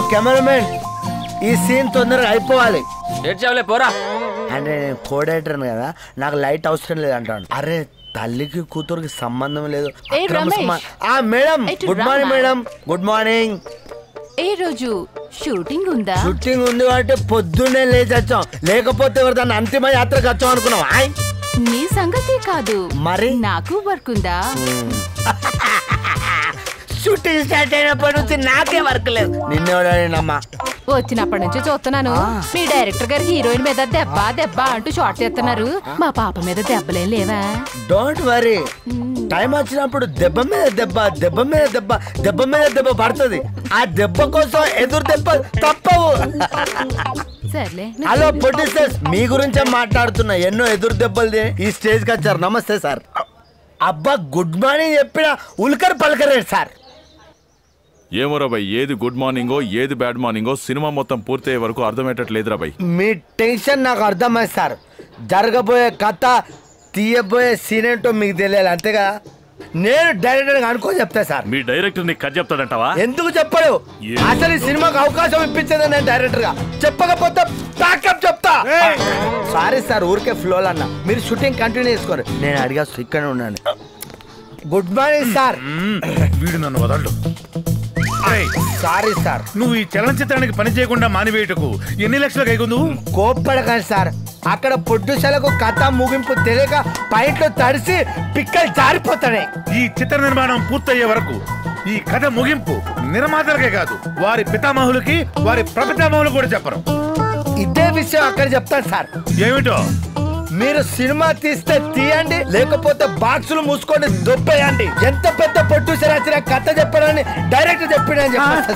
Cameraman ఈ scene తొందరగా అయిపోవాలి ఏడ్చావులే పోరా అంటే నేను కోడేటర్ను కదా నాకు లైట్ అవసరం లేదు అంటాను అరే తల్లికి కూతురుకి సంబంధం లేదు ఏ, అక్రమ రమేష్. సంబ- ఆ మేడం ఇటు గుడ్ రా, మార్నింగ్ మా. మేడం గుడ్ మార్నింగ్ ఏ రోజు షూటింగ్ ఉందా షూటింగ్ ఉంది కాబట్టి పొద్దున్నే లేచి వచ్చాం లేకపోతే ఎవరు దాన్ని అంతిమ యాత్రకు వచ్చాం అనుకున్నాం ఆయ్ నీ సంగతి కాదు మరి? నాకు వర్క్ ఉందా షూటింగ్ స్టార్ట్ అయినప్పటి నుంచి నాకే వర్క్ లేదు నిన్నెవడమ్మా వచ్చినప్పటి నుంచి చూస్తున్నాను మీ డైరెక్టర్ గారు హీరోయిన్ మీద దెబ్బ దెబ్బ అంటూ షార్ట్ చేస్తున్నారు మా పాప మీద దెబ్బలేం లేవా డోంట్ వరీ టైం వచ్చినప్పుడు దెబ్బ మీద దెబ్బ దెబ్బ మీద దెబ్బ దెబ్బ మీద దెబ్బ పడుతుంది ఆ దెబ్బ కోసం ఎదురు దెబ్బ తప్పవు సర్లే నువ్వు హలో చూడు. ప్రొడ్యూసర్స్ మీ గురించే మాట్లాడుతున్నా ఎన్నో ఎదురు దెబ్బలు తిని ఈ స్టేజ్ కి వచ్చారు నమస్తే సార్ అబ్బా గుడ్ మార్నింగ్ చెప్పిన ఉల్కర్ పలకరేడు సార్ ఏమోరా భయ్ ఏది గుడ్ మార్నింగో ఏది బ్యాడ్ మార్నింగో సినిమా మొత్తం పూర్తయ్యే వరకు అర్థమయ్యేటట్లేదురా భయ్ మీ టెన్షన్ నాకు అర్థమైంది సార్ జరగబోయే కథ తీయబోయే సీన్ ఏంటో మీకు తెలియాలి అంతేగా నేను డైరెక్టర్ అనుకో చెప్తా సార్ మీ డైరెక్టర్ నీకు కథ చెప్తాడంటావా ఎందుకు చెప్పడు ఏ- అసలు ఈ సినిమాకి అవకాశం ఇప్పించేది నేను డైరెక్టర్ గా చెప్పకపోతే ప్యాకప్ చెప్తా సారీ సార్ ఊరికే ఫ్లో అన్న మీరు షూటింగ్ కంటిన్యూ చేసుకోరు నేను అడిగా ఇక్కడే ఉన్నాను గుడ్ మార్నింగ్ సార్ వీడు నన్ను వదలడు ఏయ్, సారీ సార్ నువ్వు ఈ చలనచిత్రానికి పని చేయకుండా మానివేయటకు ఎన్ని లక్షలు కైకుందు కోప్పడకండి సార్ అక్కడ పొడ్డుశలకు కథ ముగింపు తెలియక పైట్లో తడిసి పిక్కలు జారిపోతాయి ఈ చిత్ర నిర్మాణం పూర్తయ్యే వరకు ఈ కథ ముగింపు నిర్మాతలకే కాదు వారి పితామహులకి వారి ప్రపితామహులు కూడా చెప్పరు ఇదే విషయం అక్కడ చెప్తాను సార్ ఏమిటో మీరు సినిమా తీస్తే తీయండి లేకపోతే బాక్సులు మూసుకొని దొబ్బేయండి ఎంత పెద్ద పొట్టు రాసిన కథ చెప్పడని డైరెక్ట్ చెప్పిన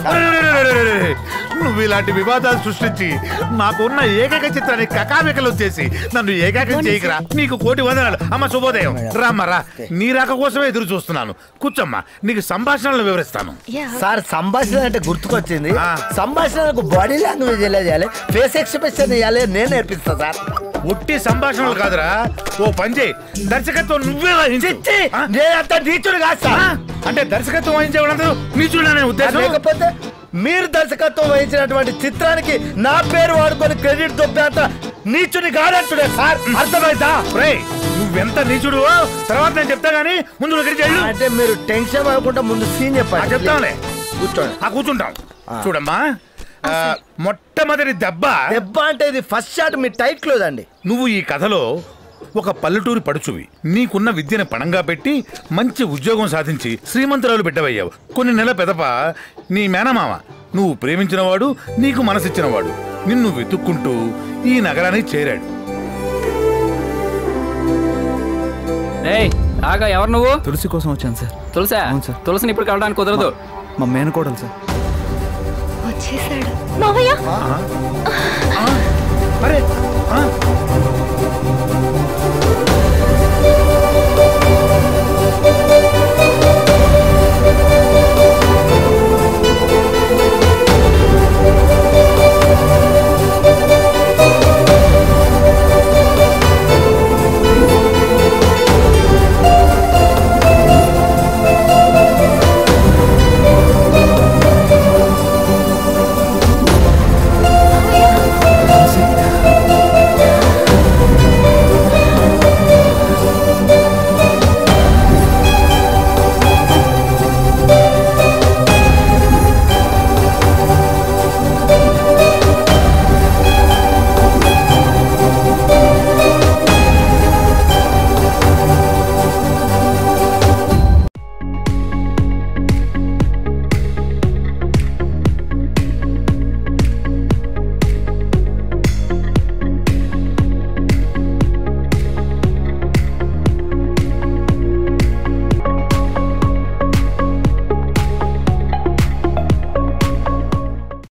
నువ్వు ఇలాంటి వివాదాలు సృష్టించి నాకున్న ఏకైక చిత్రాన్ని కకామికలు చేసి నన్ను ఏకాకం చేయకరా నీకు కోటి వందనాలు అమ్మ శుభోదయం రామ్మా రా నీ రాక కోసమే ఎదురు చూస్తున్నాను కూర్చోమ్మా నీకు సంభాషణలు వివరిస్తాను యా. సార్ సంభాషణ అంటే గుర్తుకొచ్చింది ఆ. సంభాషణకు బాడీ లాంగ్వేజ్ ఎలా చేయాలి ఫేస్ ఎక్స్ప్రెషన్ చేయాలి నేను నేర్పిస్తా సార్ ఉట్టి సంభాషణలు కాదురా ఓ పని చేయి దర్శకత్వం నువ్వే వహించు చిచ్చి ఆ? నేనంత నీచుడు కాదు ఆ? సార్ అంటే దర్శకత్వం వహించే వాళ్ళందరూ నీచుడనే ఉద్దేశం లేకపోతే మీరు దర్శకత్వం వహించినటువంటి చిత్రానికి నా పేరు వాడుకొని క్రెడిట్ దొబ్బేంత నీచుని కాదంటుడే సార్ అర్థమైందా రేయ్, నువ్వెంత నీచుడు తర్వాత నేను చెప్తా గానీ ముందు నువ్వు ఇక్కడికి వెళ్ళు అంటే మీరు టెన్షన్ పడకుండా ముందు సీన్ ఆ, చెప్పండి చెప్తాంలే కూర్చోండి ఆ కూర్చుంటాం చూడమ్మా ఆ, మొట్టమొదటి దెబ్బ దెబ్బ అంటే ఇది ఫస్ట్ షాట్ మీ టైట్ క్లోజ్ అండి నువ్వు ఈ కథలో ఒక పల్లెటూరి పడుచువి నీకున్న విద్యను పణంగా పెట్టి మంచి ఉద్యోగం సాధించి శ్రీమంతురాలు బిడ్డవయ్యావు కొన్ని నెలల పెదప నీ మేనమామ నువ్వు ప్రేమించినవాడు నీకు మనసిచ్చినవాడు నిన్ను వెతుక్కుంటూ ఈ నగరానికి చేరాడు ఏయ్ ఆగా ఎవరు నువ్వు తులసి కోసం వచ్చాను సార్ తులసా అవును సార్. తులసిని ఇప్పుడు కలవడానికి కుదరదు మా మేనకోడలు సార్ వచ్చేసాడు మావయ్య అరే ఆ,